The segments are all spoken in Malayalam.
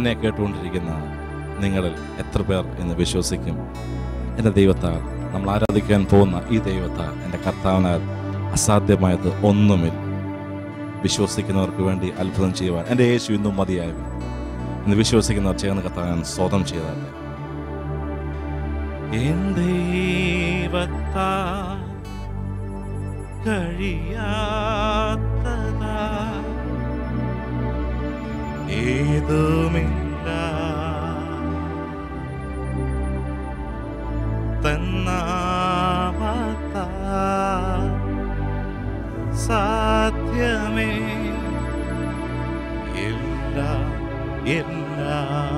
എന്നെ കേട്ടുകൊണ്ടിരിക്കുന്ന നിങ്ങളിൽ എത്ര പേർ എന്ന് വിശ്വസിക്കും എൻ്റെ ദൈവത്താൽ നമ്മൾ ആരാധിക്കാൻ പോകുന്ന ഈ ദൈവത്താൽ എൻ്റെ കർത്താവിനാൽ അസാധ്യമായത് ഒന്നുമില്ല വിശ്വസിക്കുന്നവർക്ക് വേണ്ടി അത്ഭുതം ചെയ്യുവാൻ എൻ്റെ യേശു ഇന്നും മതിയായവൻ എന്ന് വിശ്വസിക്കുന്നവർ ചേർന്ന് കർത്താൻ സ്വതം ചെയ്താട്ടെ എൻ ദൈവത്താ കഴിയാത്തതാ ഏതുമില്ല തന്നാമത്താ സാധ്യമേ എല്ലാം എല്ലാം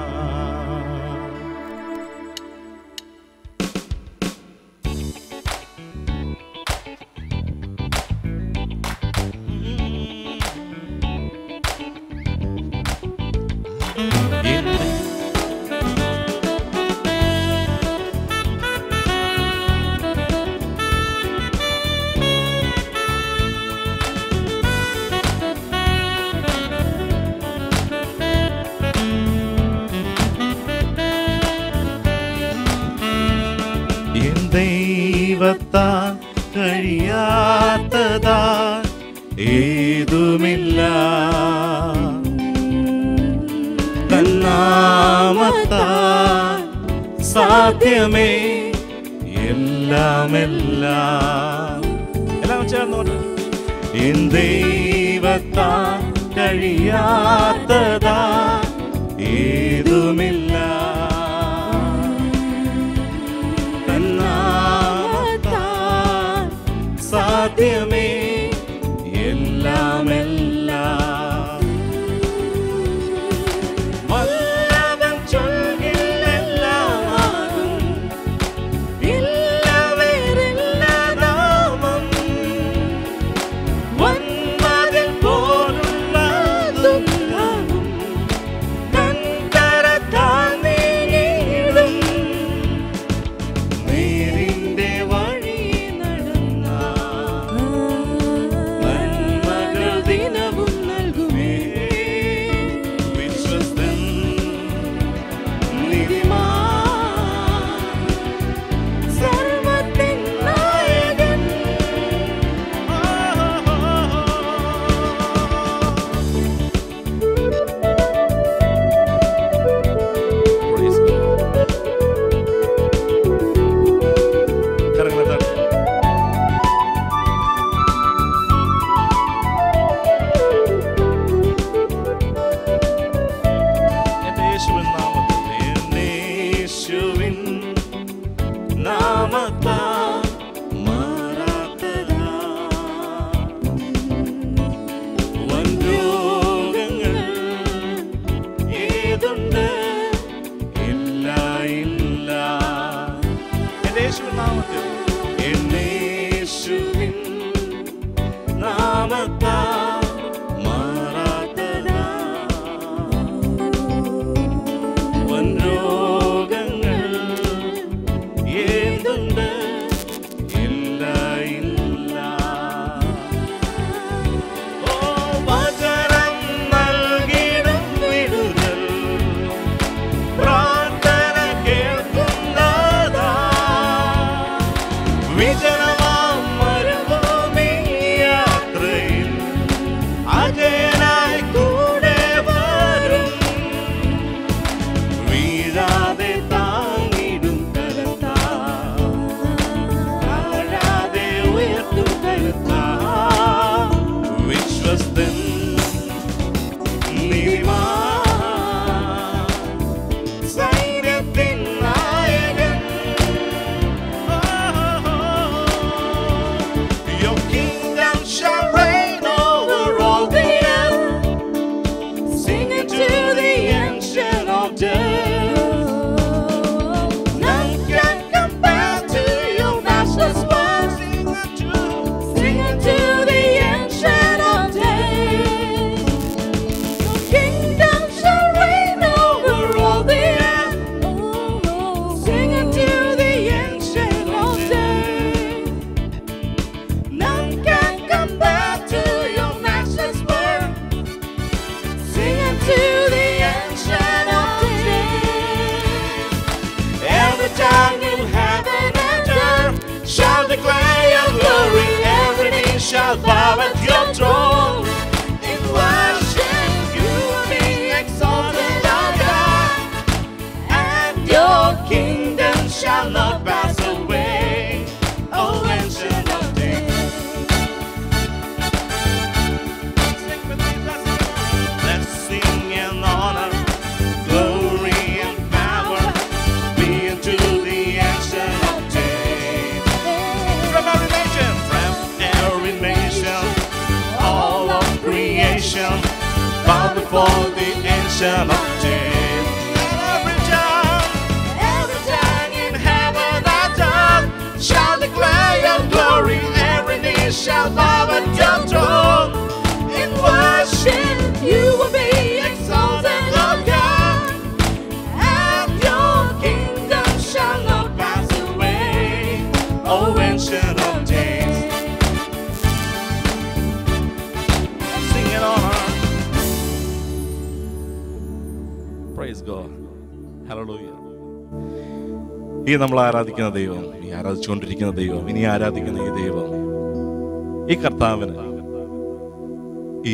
എൻ ദൈവത്താൽ കഴിയാത്തതാ ഏതുമില്ല തന്നാമത്താൽ സാധ്യമേ എല്ലാം എല്ലാം എല്ലാം ചേർന്നോട്ട് എൻ ദൈവത്താൽ കഴിയാത്തതാ ഏതുമില്ല തന്നാമത്താൽ സാധ്യമേ എല്ലാം എല്ലാം വല്ലവൻ ചൊൽകില്ലെല്ലാമാകും ഇല്ല വേറില്ല നാമം വന്മതിൽ പോലുള്ള ദുഃഖവും കണ്ടറത്താൽ നീങ്ങിടും നേരിന്റെ വഴി നടന്ന tongue in heaven and earth shall declare your glory. Every knee shall bow at your throne. In worship you will be exalted, our God, and your kingdom shall not pass away. O ancient of days. Sing with me, blessing and honor, glory and power be unto the ancient of days. From every nation, from every nation, all of creation, bow before the ancient of days. Every tongue, every tongue in heaven and earth shall declare your glory. Every knee shall bow at your throne. In worship, you will be exalted, Lord God, and your kingdom shall not pass away. O ancient of days, sing it on. Praise God hallelujah ഈ നമ്മൾ ആരാധിക്കുന്ന ദൈവം ഈ ആരാധിച്ചുകൊണ്ടിരിക്കുന്ന ദൈവം ഇനി ആരാധിക്കുന്ന ഈ ദൈവം ഈ കർത്താവിന് ഈ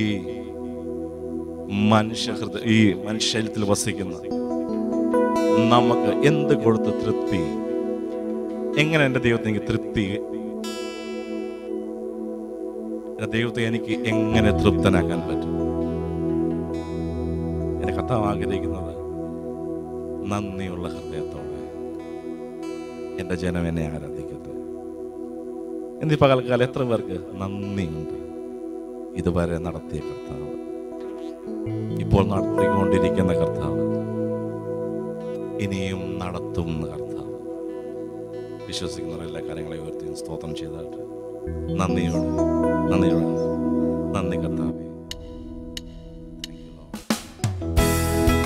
മനുഷ്യ ഹൃദയ ഈ മനുഷ്യത്തിൽ വസിക്കുന്ന നമുക്ക് എന്ത് കൊടുത്ത് തൃപ്തി എങ്ങനെ എൻ്റെ ദൈവത്തെ എനിക്ക് തൃപ്തി എൻ്റെ ദൈവത്തെ എനിക്ക് എങ്ങനെ തൃപ്തനാക്കാൻ പറ്റും എൻ്റെ കർത്താവ് ആഗ്രഹിക്കുന്നത് നന്ദിയുള്ള ഹൃദയത്തോടെ എൻ്റെ ജനം എന്നെ ആരാധിക്കട്ടെ എന്നീ പകൽക്കാലം എത്ര പേർക്ക് നന്ദിയുണ്ട് ഇതുവരെ നടത്തിയ കർത്താവ് ഇപ്പോൾ നടത്തിക്കൊണ്ടിരിക്കുന്ന കർത്താവ് ഇനിയും നടത്തുന്ന കർത്താവ് വിശ്വസിക്കുന്ന എല്ലാ കാര്യങ്ങളെ ഉയർത്തി സ്തോത്രം ചെയ്തായിട്ട് നന്ദിയോട് നന്ദിയോട് നന്ദി കർത്താവേ Thank you, Lord.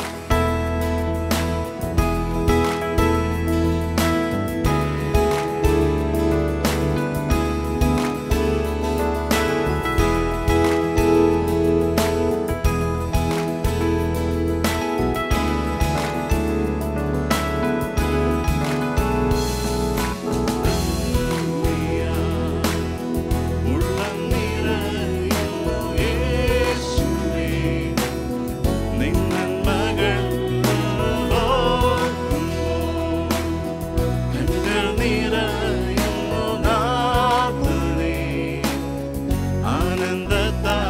ഉള്ളം നിറയുന്നു യേശുവേ. നിൻ നന്മകൾ ഓർക്കുമ്പോൾ കണ്ണിൽ നിറയുന്നു നാഥനേ. ആനന്ദത്താൽ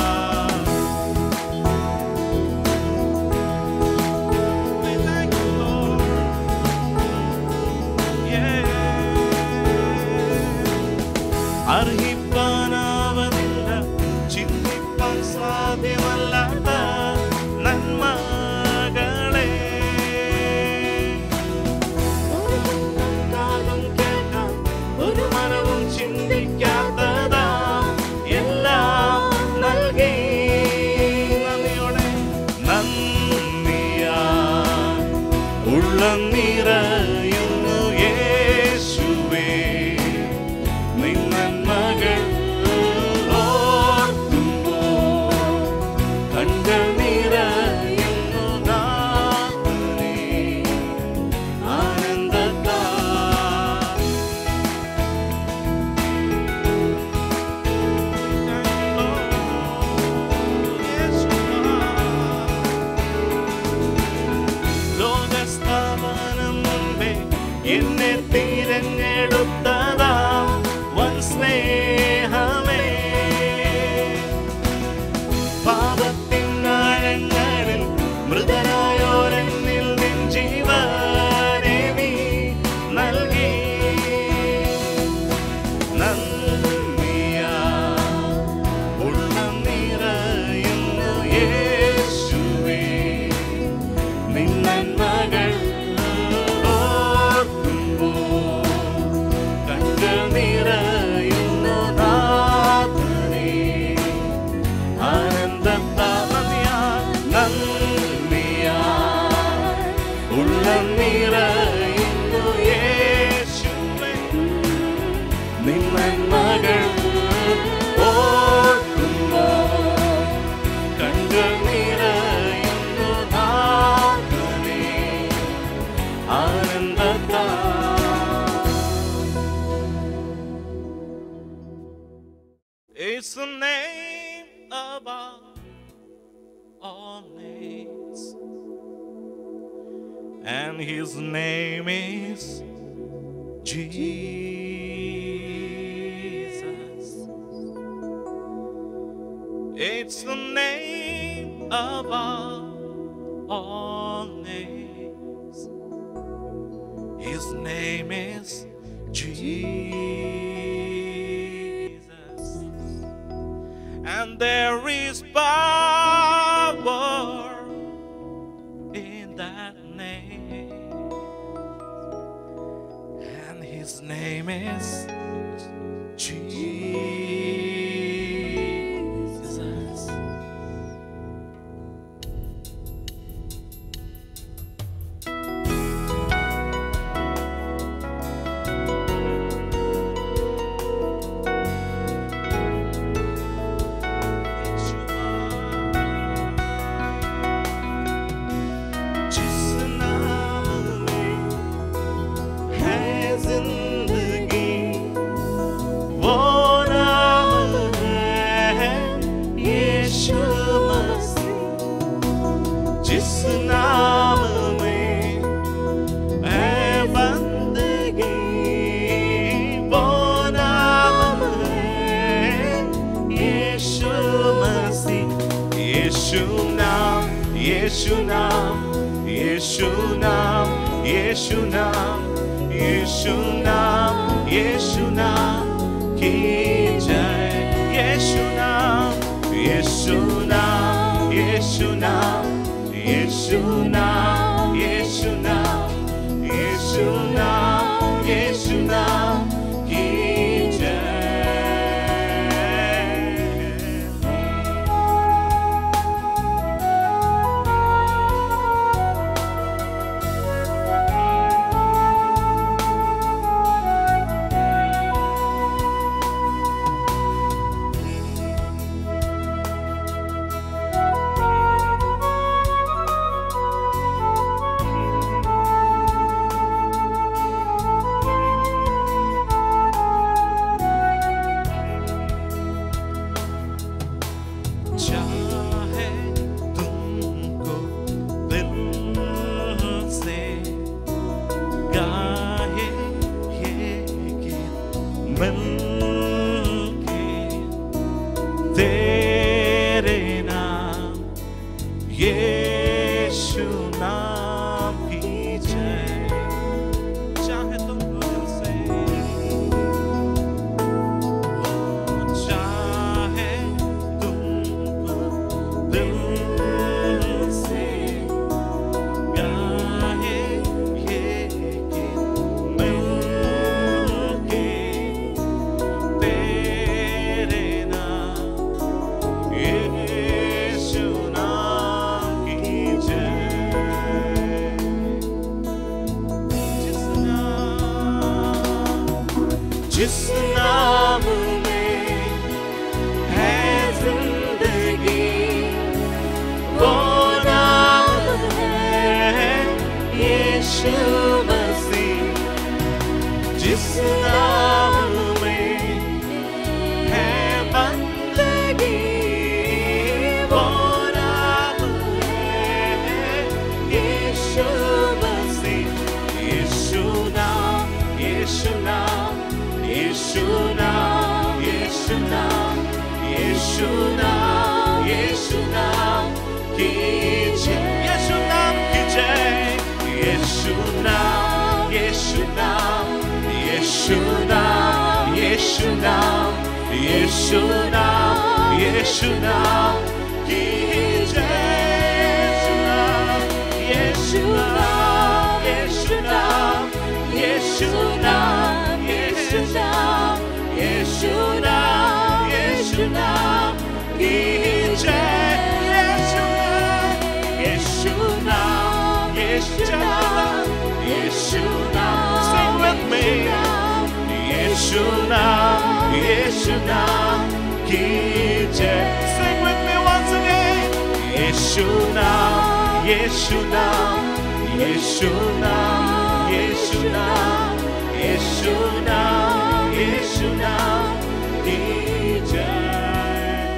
We thank you, Lord. Yeah. അർഹിപ്പാനാവതില്ല ചിന്തിപ്പാൻ സാധ്യമല്ലാത്ത നന്മകളെ കാതും കേൾക്കാം ഒരു മനവും ചിന്തിക്കാത്തതാ എല്ലാം നൽകി നന്ദിയോടെ നന്ദിയാ ഉള്ളം നിറയുന്നു യേശുവേ നിൻ നന്മകൾ ഓർക്കുമ്പോൾ കണ്കൾ നിറയുന്നു നാഥനേ. ആനന്ദത്താൽ ലോകസ്ഥാപനം മുമ്പേ എന്നെ തിരഞ്ഞെടുത്തതാ വൻ സ്നേഹമേ പാപത്തിൻ ആഴങ്ങളിൽ മൃതനായോരെന്നിൽ നിൻ ജീവനെ നീ നൽകി നന്ദിയാ ഉള്ളം നിറയുന്നു യേശുവേ നിൻ നന്മകൾ ഓർക്കുമ്പോൾ കണ്കൾ നിറയുന്നു നാഥനേ. ആനന്ദത്താൽ നന്ദിയാൽ, നന്ദിയാൽ ഉള്ളം നിറയുന്നു യേശുവേ നിൻ നന്മകൾ ഓർക്കുമ്പോൾ കണ്കൾ നിറയുന്നു നാഥനേ. ആനന്ദത്താൽ and his name is Jesus. It's the name above all names. His name is Jesus. And there is power in that name. And his name is Jesus. जिस नाम में है जिंदगी वो नाम है यीशु मसीह जिस नाम में है बंदगी वो नाम है यीशु मसीह यीशु नाम यीशु नाम यीशु नाम यीशु नाम यीशु नाम यीशु नाम की जय यीशु नाम यीशु नाम यीशु नाम यीशु नाम यीशु नाम यीशु नाम यीशु नाम की जय चाहे तुमको दिल से गाए ये गीत मिलके तेरे नाम यीशु नाम की जय चाहे तुमको दिल से चाहे तुमको दिल से गाए ये गीत मिलके तेरे नाम यीशु नाम की जय जिस नाम जिस नाम में है जिंदगी वो नाम है यीशु मसीह जिस नाम में है बंदगी वो नाम है यीशु मसीह यीशु नाम यीशु नाम यीशु नाम यीशु नाम यीशु नाम यीशु नाम की जय यीशु नाम की जय यीशु नाम यीशु नाम यीशु नाम यीशु नाम यीशु नाम यीशु नाम की जय यीशु नाम यीशु नाम यीशु नाम यीशु नाम यीशु नाम यीशु नाम की जय यीशु नाम यीशु नाम यीशु नाम sing with me यीशु नाम यीशु नाम की जय sing with me once again यीशु नाम यीशु नाम यीशु नाम यीशु नाम यीशु नाम यीशु नाम की जय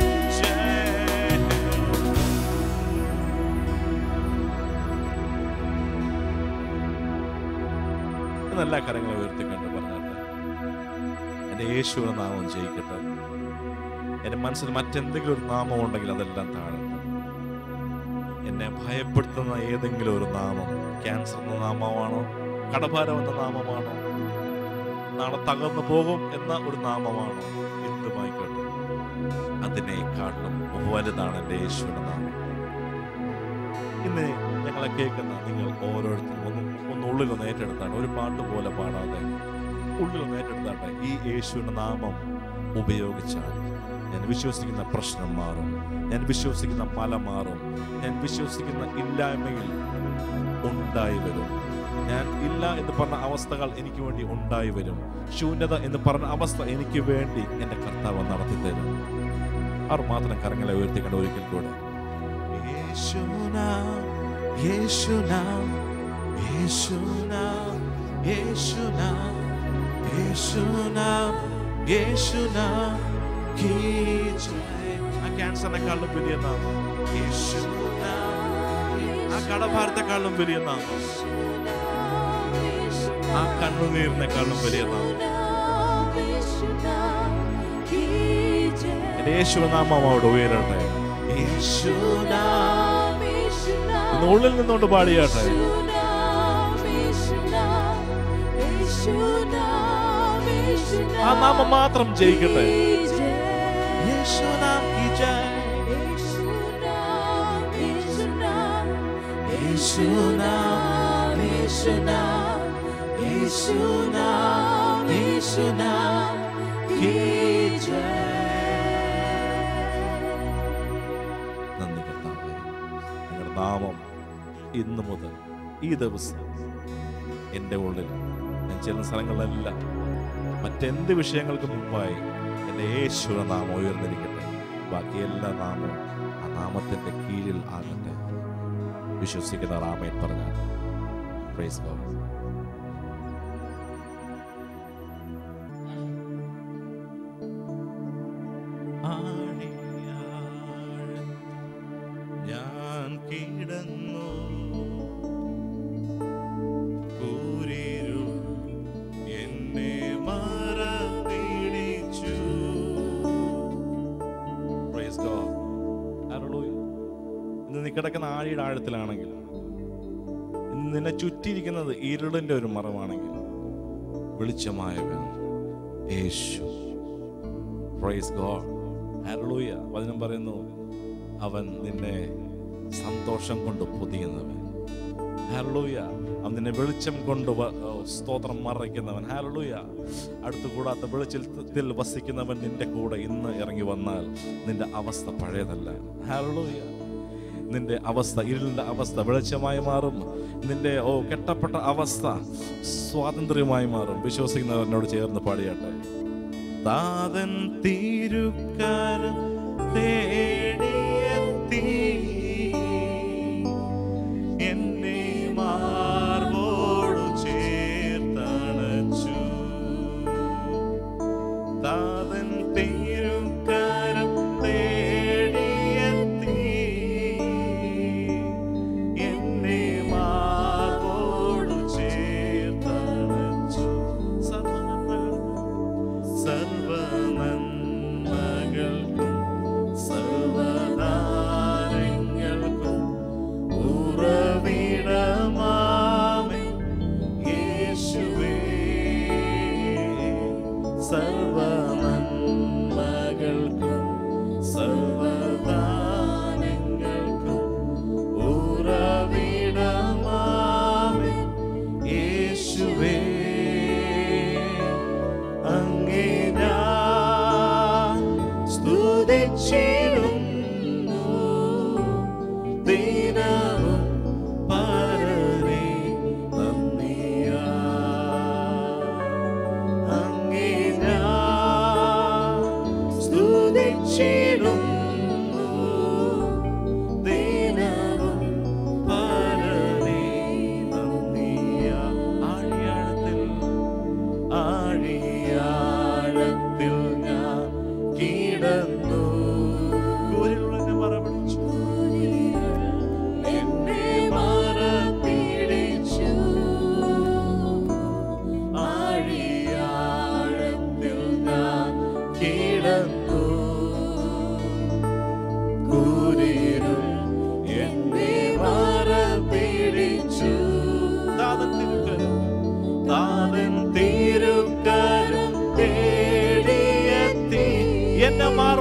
जय എന്ന് എല്ലാ കരങ്ങളും ഉയർത്തിക്കൊണ്ട് പറഞ്ഞാട്ടെ എൻ്റെ യേശുവിന്റെ നാമം ജയിക്കട്ടെ എൻ്റെ മനസ്സിൽ മറ്റെന്തെങ്കിലും ഒരു നാമം ഉണ്ടെങ്കിൽ അതെല്ലാം താഴട്ടെ എന്നെ ഭയപ്പെടുത്തുന്ന ഏതെങ്കിലും ഒരു നാമം ക്യാൻസർ എന്ന നാമമാണോ കടഭാരം എന്ന നാമമാണോ നാളെ തകർന്നു പോകും എന്ന ഒരു നാമമാണോ എന്തുമായിക്കോട്ടെ അതിനേക്കാളും വലുതാണ് എൻ്റെ യേശുവിന്റെ നാമം ഇന്ന് ഞങ്ങളെ കേൾക്കുന്ന നിങ്ങൾ ഓരോരുത്തരും ഒന്ന് ഒന്ന് ഉള്ളിലൊന്ന് ഏറ്റെടുത്താണ് ഒരു പാട്ട് പോലെ പാടാതെ ഉള്ളിലൊന്ന് ഏറ്റെടുത്താട്ടെ ഈ യേശുവിന്റെ നാമം ഉപയോഗിച്ചാൽ ഞാൻ വിശ്വസിക്കുന്ന പ്രശ്നം മാറും ഞാൻ വിശ്വസിക്കുന്ന മല മാറും ഞാൻ വിശ്വസിക്കുന്ന ഇല്ലായ്മയിൽ ഉണ്ടായി വരും ഞാൻ ഇല്ല എന്ന് പറഞ്ഞ അവസ്ഥകൾ എനിക്ക് വേണ്ടി ഉണ്ടായി വരും ശൂന്യത എന്ന് പറഞ്ഞ അവസ്ഥ എനിക്ക് വേണ്ടി എൻ്റെ കർത്താവ് നടത്തി തരും അവർ മാത്രം കരങ്ങളെ ഉയർത്തിക്കണ്ട ഒരിക്കൽ കൂടെ യേശുനാം യേശുനാം യേശുനാം യേശുനാം യേശുനാം യേശുനാം കീ ജയ്. ആ ക്യാൻസറിനെക്കാളും വലിയ നാമം യേശുനാം ആ കടഭാരത്തെക്കാളും വലിയ നാമം ആ കണ്ണുനീരിനെക്കാളും വലിയ നാമം എന്റെ യേശുനാമം അവിടെ ഉയരട്ടെ യേശുനാം ഇന്ന് ഉള്ളിൽ നിന്നുകൊണ്ട് പാടിയാട്ടെ ആ നാമം മാത്രം ജയിക്കട്ടെ യേശുനാം കീ ജയ്. യേശുനാം യേശുനാം യേശുനാം യേശുനാം കീ നന്ദി കർത്താവേ ഞങ്ങളുടെ നാമം ഇന്നു മുതൽ ഈ ദിവസം എൻ്റെ ഉള്ളിൽ ഞാൻ ചെല്ലുന്ന സ്ഥലങ്ങളിലെല്ലാം മറ്റെന്ത് വിഷയങ്ങൾക്ക് മുമ്പായി എൻ്റെ യേശുവിന്റെ നാമം ഉയർന്നിരിക്കട്ടെ ബാക്കി എല്ലാ നാമവും ആ നാമത്തിൻ്റെ കീഴിൽ ആകട്ടെ വിശ്വസിക്കുന്ന റാമയിൽ പറഞ്ഞാൽ പ്രൈസ് ഗോഡ് ഞാൻ കിടന്നു കൂരിരുൾ എന്നെ മറപിടിച്ചു Praise God. Hallelujah. ഇന്ന് നീ കിടക്കുന്ന ആഴിയുടെ ആഴത്തിലാണെങ്കിൽ ഇന്ന് നിന്നെ ചുറ്റിയിരിക്കുന്നത് ഇരുളിന്റെ ഒരു മറവാണെങ്കിൽ വെളിച്ചമായവൻ യേശു പ്രൈസ് ഗോഡ് ഹല്ലേലൂയ വചനം പറയുന്നു അവൻ നിന്നെ സന്തോഷം കൊണ്ട് പൊതിയുന്നവൻ ഹല്ലേലൂയ അവൻ നിന്നെ വെളിച്ചം കൊണ്ട് വ- ഓ, സ്തോത്രം മറയ്ക്കുന്നവൻ ഹല്ലേലൂയ അടുത്തു കൂടാത്ത വെളിച്ചത്തിൽ വസിക്കുന്നവൻ നിന്റെ കൂടെ ഇന്ന് ഇറങ്ങി വന്നാൽ നിന്റെ അവസ്ഥ പഴയതല്ല ഹല്ലേലൂയ നിന്റെ അവസ്ഥ ഇരുളിന്റെ അവസ്ഥ വെളിച്ചമായി മാറും നിന്റെ ഓ കെട്ടപ്പെട്ട അവസ്ഥ സ്വാതന്ത്ര്യമായി മാറും വിശ്വസിക്കുന്നവനോട് ചേർന്ന് പാടിയാട്ടെ താതൻ തിരുക്കരം തേടിയെത്തി എന്നെ മാർബോടു ചേർത്തണച്ചു താതൻ തിരുക്കരം തേടിയെത്തി എന്നെ മാർബോടു ചേർത്തണച്ചു സർവനന്മകൾക്കും സർവനന്മകൾക്കും സർവനന്മകൾക്കും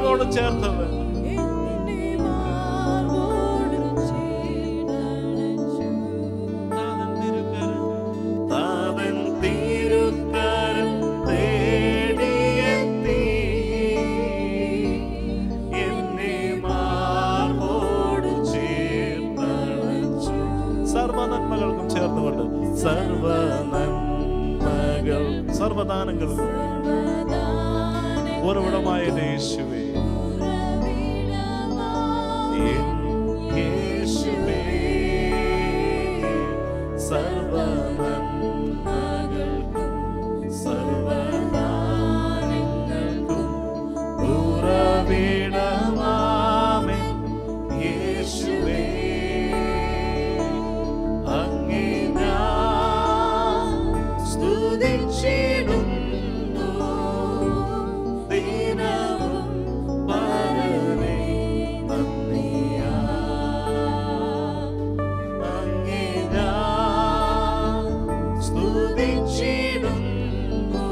മാറോട് ചേർത്തവൻ താതൻ തിരുക്കരം തേടിയെത്തി എന്നെ മാർവോട് ചേർത്തണച്ചു സർവ നന്മകൾക്കും ചേർന്നുകൊണ്ട് സർവ നന്മകൾ സർവദാനങ്ങൾക്കും ഉറവിടമായ യേശുവേ എൻ യേശുവേ സർവ നന്മകൾക്കും സർവദാനങ്ങൾക്കും ഉറവിടമാമേ യേശുവേ അങ്ങേ ഞാൻ സ്തുതിച്ചിടുന്നു ദിനവും പരനെ നന്ദിയാ അങ്ങേ ഞാൻ സ്തുതിച്ചിടുന്നു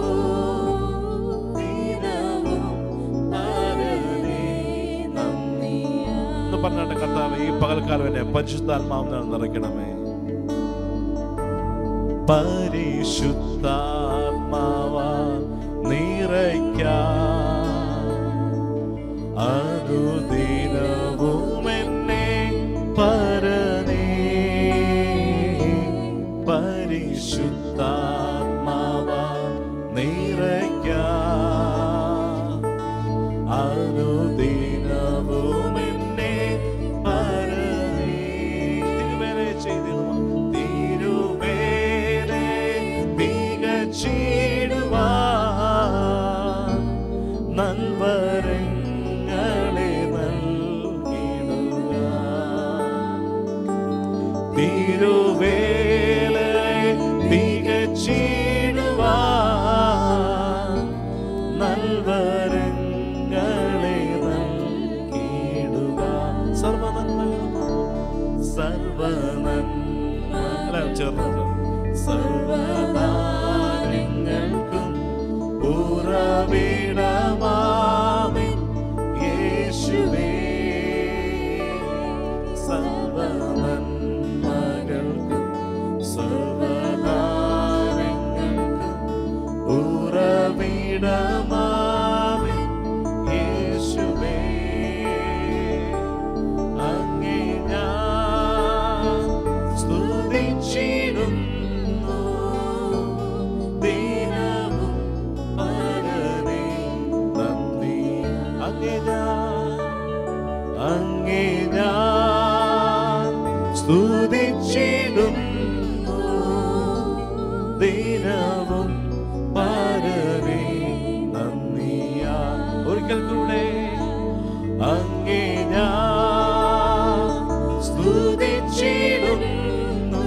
ദിനവും പരനെ നന്ദിയാ എന്ന് പറഞ്ഞാട്ട് കർത്താവ് ഈ പകൽക്കാലം എന്നെ പരിശുദ്ധാത്മാവിനാൽ നിറയ്ക്കണമേ പരിശുദ്ധാത്മാവ നിറയ്ക്ക അനുദിനവും എന്നെ പരനേ പരിശുദ്ധാത്മാവ നിറയ്ക്ക അനുദിനവും എന്നെ പരനേ തിരുവേറെ ചെയ്തിടുവാൻ തിരുവേറെ മികച്ചിടുവാൻ നൽവരങ്ങളെ നൽകിടുക തിരുവേളയെ തികച്ചിടുവാൻ നൽവരങ്ങളെ നൽകിടുക സർവനന്മകൾക്കും സർവനന്മ ചേർന്നത് സർവദാനങ്ങൾക്കും ഉറവിടമാമേ യേശുവേ സർവനന്മകൾക്കും സർവദാനങ്ങൾക്കും ഉറവിടമാമേ യേശുവേ അങ്ങേ ഞാൻ സ്തുതിച്ചിടുന്നു ദിനവും പരനെ നന്ദി അങ്ങേ ഞാൻ അങ്ങേ ഞാൻ സ്തുതിച്ചിടുന്നു ദിനവും പരനെ നന്ദിയാ ഒരിക്കൽ കൂടെ അങ്ങേ ഞാൻ സ്തുതിച്ചിടുന്നു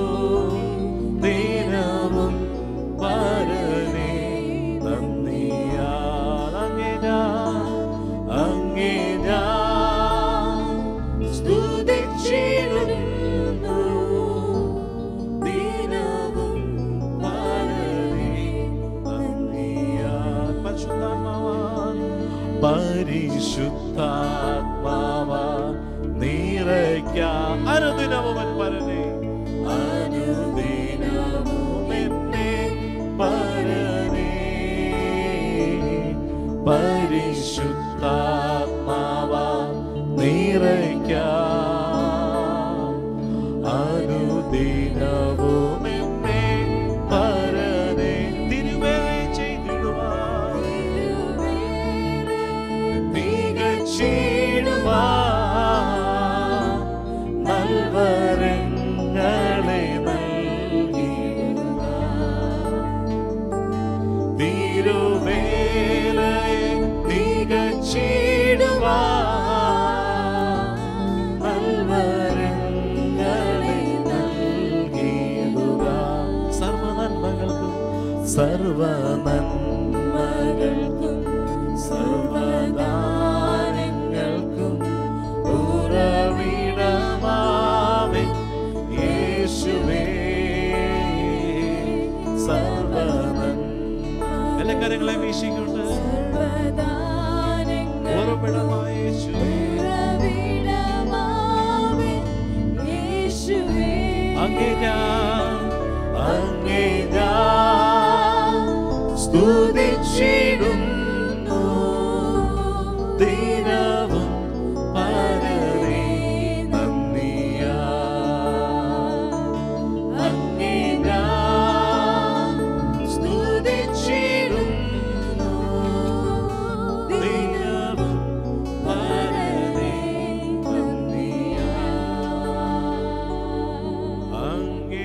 ദിനവും പരനെ നന്ദിയാ അങ്ങേ ഞാൻ അങ്ങേ ഞാൻ സ്തുതിച്ചിടുന്നു ദിനവും പരനെ നന്ദിയാ പരിശുദ്ധാത്മാവാൻ പരിശുദ്ധാത്മാവ നിറയ്ക്ക അനുദിനവും അവൻ പരനെ അനുദിനവും എന്നെ പരനെ പരിശുദ്ധാത്മാവ നിറയ്ക്ക അനുദിനവും എന്നെ പരനെ തിരുവേല ചെയ്തിടുവാൻ മികച്ചിടുവാൻ നൽവരങ്ങളെ നൽകിടുക തിരുവേലയെ തികച്ചിടുവാൻ നൽവരങ്ങളെ നൽകിടുക സർവനന്മകൾക്കും സർവനന്മകൾക്കും സർവദാനങ്ങൾക്കും ഉറവിടമാമേ യേശുവേ സർവനന്മ എല്ലാ കാര്യങ്ങളെ വീശിക്കൊണ്ട് ഉറവിടമായ യേശുവേ അങ്ങേ ഞാൻ അങ്ങേ ഞാൻ സ്തുതിച്ചിടുന്നു ദിനവും പരനെ നന്ദിയാ അങ്ങേ ഞാൻ സ്തുതിച്ചിടുന്നു ദിനവും പരനെ നന്ദിയാ അങ്ങേ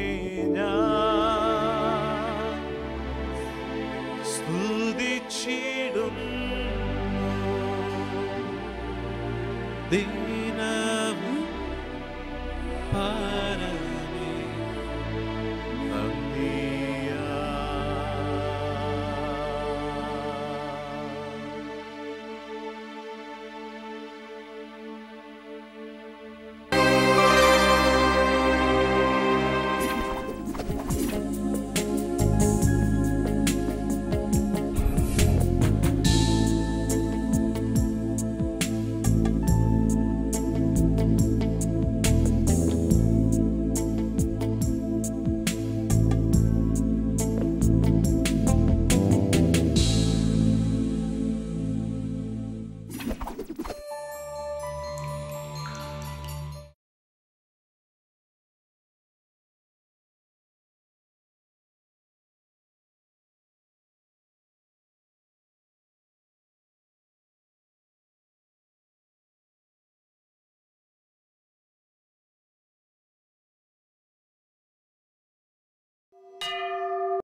ഞാൻ സ്തുതിച്ചിടുന്നു ദിനവും